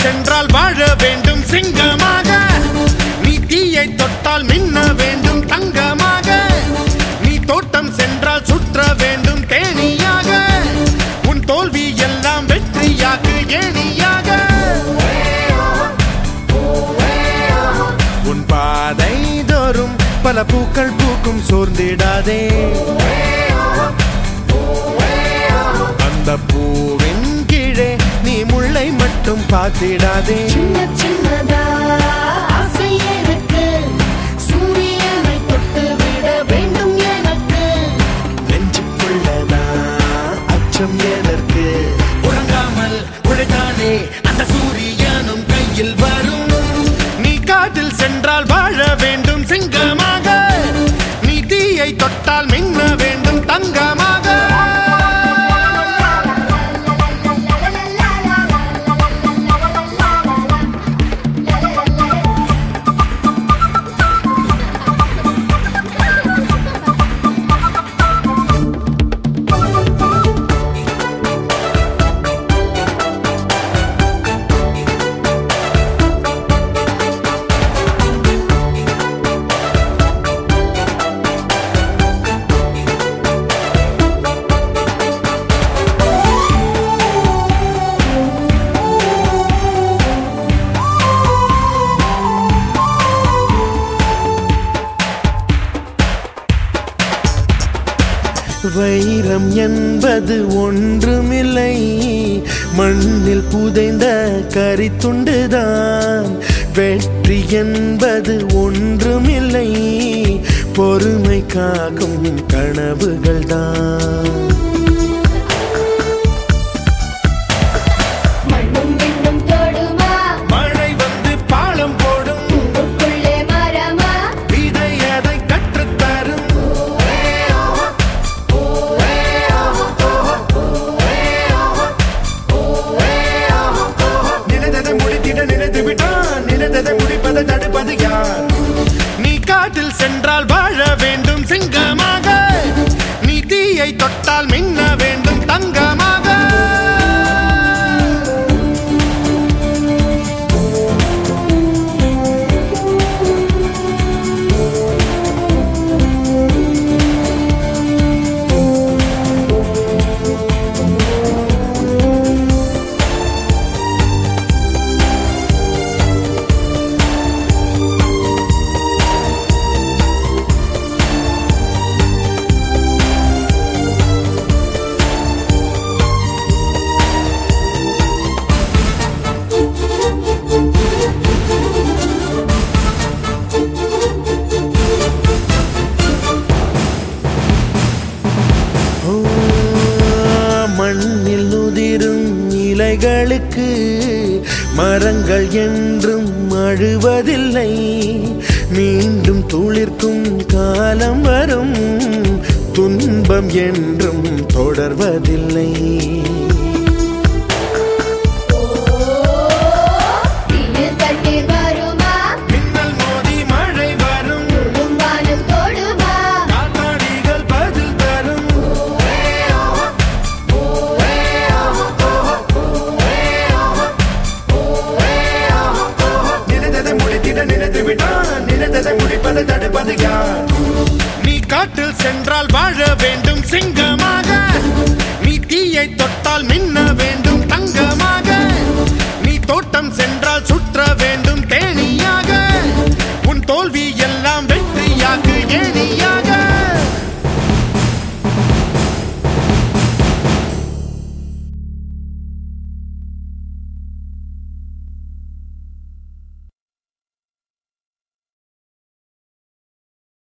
சென்றால் வாழ வேண்டும் சிங்கமாக நீ தீயை தொட்டால் மின்ன வேண்டும் தங்கமாக நீ தோட்டம் சென்றால் சுற்ற வேண்டும் தேனியாக உன் தோல்வி எல்லாம் வெற்றியாக்கு ஏணியாக உன் பாதை தோறும் பல பூக்கள் பூக்கும் சோர்ந்திடாதே அந்த பூவின் கீழே நீ முள்ளை மட்டும் பார்த்திடாதே சின்ன சின்னதா ஆசை எனக்கு சூரியனை தொட்டு விட வேண்டும் எனக்கு நெஞ்சுக்குள்ளதா அச்சம் எதற்கு உறங்காமல் உழைத்தானே அந்த சூரியனும் கையில் வரும் நீ காட்டில் சென்றால் வாழ வேண்டும் சிங்கமாக நீ தீயை தொட்டால் மின்ன வேண்டும் தங்கமாக வைரம் என்பது ஒன்றுமில்லை மண்ணில் புதைந்த கரித்துண்டுதான் வெற்றி என்பது ஒன்றுமில்லை பொறுமை காக்கும் கனவுகள்தான் மண்ணும் விண்ணும் தொடுமா மழை வந்து பாலம் போடும் உங்களுக்குள்ளே மரமா விதை அதை கற்றுத்தரும் நினைத்ததை முடித்திட நினைத்து விட்டான் நினைத்ததை முடிப்பதை தடுப்பது யார் நீ காட்டில் சென்றால் வாழ வேண்டும் சிங்கமாக நீ தீயை தொட்டால் மின்ன வேண்டும் தங்கமாக ஓ, மண்ணில் உதிரும் இலைகளுக்கு மரங்கள் என்றும் அழுவதில்லை மீண்டும் துளிர்க்கும் காலம் வரும் துன்பம் என்றும் தொடர்வதில்லை தீயில் தண்ணீர் வருமா மின்னல் மோதி மழை வரும் உம் வானம் தொடுமா காத்தாடிகள் பதில் தரும் நினைத்ததை முடித்திட நினைத்து விட்டான் நினைத்ததை முடிப்பதை தடுப்பது யார் நீ காட்டில் சென்றால் வாழ வேண்டும் சிங்க